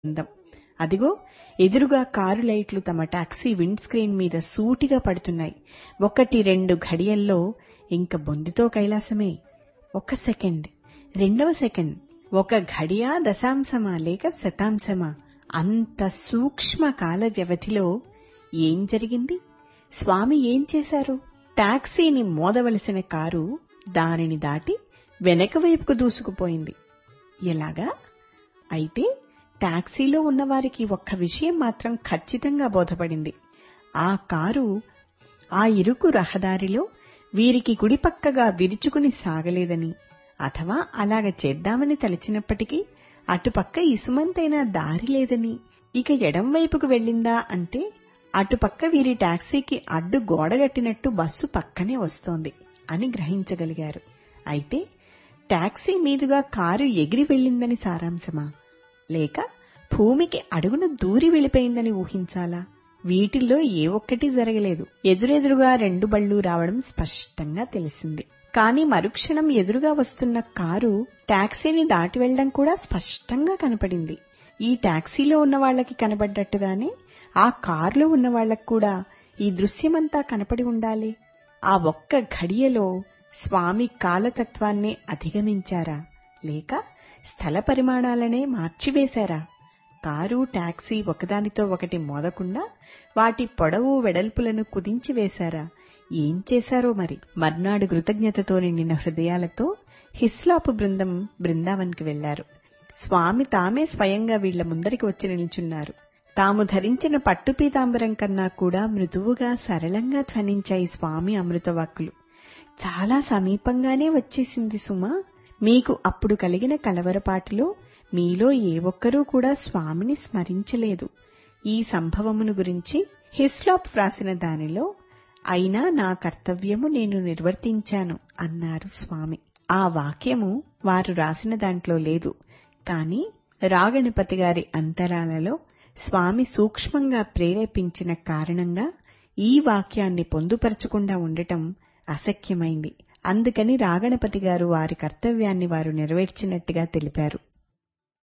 అందం అదిగో ఎదురుగా కారు లైట్లు తమ టాక్సీ విండ్ స్క్రీన్ మీద సూటిగా పడుతున్నాయి ఒకటి రెండు ఘడియల్లో ఇంక బొందితో కైలాసమే ఒక సెకండ్ రెండవ సెకండ్ ఒక ఘడియా దశాంశమా లేక శతాంశమా అంత సూక్ష్మ కాల వ్యవధిలో ఏం జరిగింది స్వామి ఏం చేశారు టాక్సీని మోదవలసిన కారు దానిని దాటి వెనక వైపుకు దూసుకుపోయింది ఎలాగా అయితే టాక్సీలో ఉన్నవారికి ఒక్క విషయం మాత్రం ఖచ్చితంగా బోధపడింది ఆ కారు ఆ ఇరుకు రహదారిలో వీరికి కుడిపక్కగా విరుచుకుని సాగలేదని అథవా అలాగ చేద్దామని తలచినప్పటికీ అటుపక్క ఇసుమంతైనా దారి లేదని ఇక ఎడం వైపుకు వెళ్ళిందా అంటే అటుపక్క వీరి టాక్సీకి అడ్డు గోడగట్టినట్టు బస్సు పక్కనే వస్తోంది అని గ్రహించగలిగారు అయితే టాక్సీ మీదుగా కారు ఎగిరి వెళ్ళిందని సారాంశమా లేక భూమికి అడుగున దూరి వెళ్ళిపోయిందని ఊహించాలా వీటిల్లో ఏ ఒక్కటి జరగలేదు ఎదురెదురుగా రెండు బళ్ళు రావడం స్పష్టంగా తెలిసింది కాని మరుక్షణం ఎదురుగా వస్తున్న కారు టాక్సీని దాటి వెళ్లడం కూడా స్పష్టంగా కనపడింది ఈ టాక్సీలో ఉన్న వాళ్లకి కనబడ్డట్టుగానే ఆ కారులో ఉన్న వాళ్లకు కూడా ఈ దృశ్యమంతా కనపడి ఉండాలి ఆ ఒక్క ఘడియలో స్వామి కాలతత్వాన్నే అధిగమించారా లేక స్థల పరిమాణాలనే మార్చివేశారా కారు టాక్సీ ఒకదానితో ఒకటి మోదకుండా వాటి పొడవు వెడల్పులను కుదించి వేశారా ఏం చేశారో మరి మర్నాడు కృతజ్ఞతతో నిండిన హృదయాలతో హిస్లాపు బృందం బృందావన్కి వెళ్లారు స్వామి తామే స్వయంగా వీళ్ల ముందరికి వచ్చి నిల్చున్నారు తాము ధరించిన పట్టు పీతాంబరం కన్నా కూడా మృదువుగా సరళంగా ధ్వనించాయి స్వామి అమృతవాక్కులు చాలా సమీపంగానే వచ్చేసింది సుమా మీకు అప్పుడు కలిగిన కలవరపాటులో మీలో ఏ ఒక్కరూ కూడా స్వామిని స్మరించలేదు ఈ సంభవమును గురించి హిస్లాప్ వ్రాసిన దానిలో అయినా నా కర్తవ్యము నేను నిర్వర్తించాను అన్నారు స్వామి ఆ వాక్యము వారు రాసిన దాంట్లో లేదు కాని రాగణపతి గారి అంతరాలలో స్వామి సూక్ష్మంగా ప్రేరేపించిన కారణంగా ఈ వాక్యాన్ని పొందుపరచకుండా ఉండటం అసఖ్యమైంది అందుకని రాగణపతి గారు వారి కర్తవ్యాన్ని వారు నెరవేర్చినట్టుగా తెలిపారు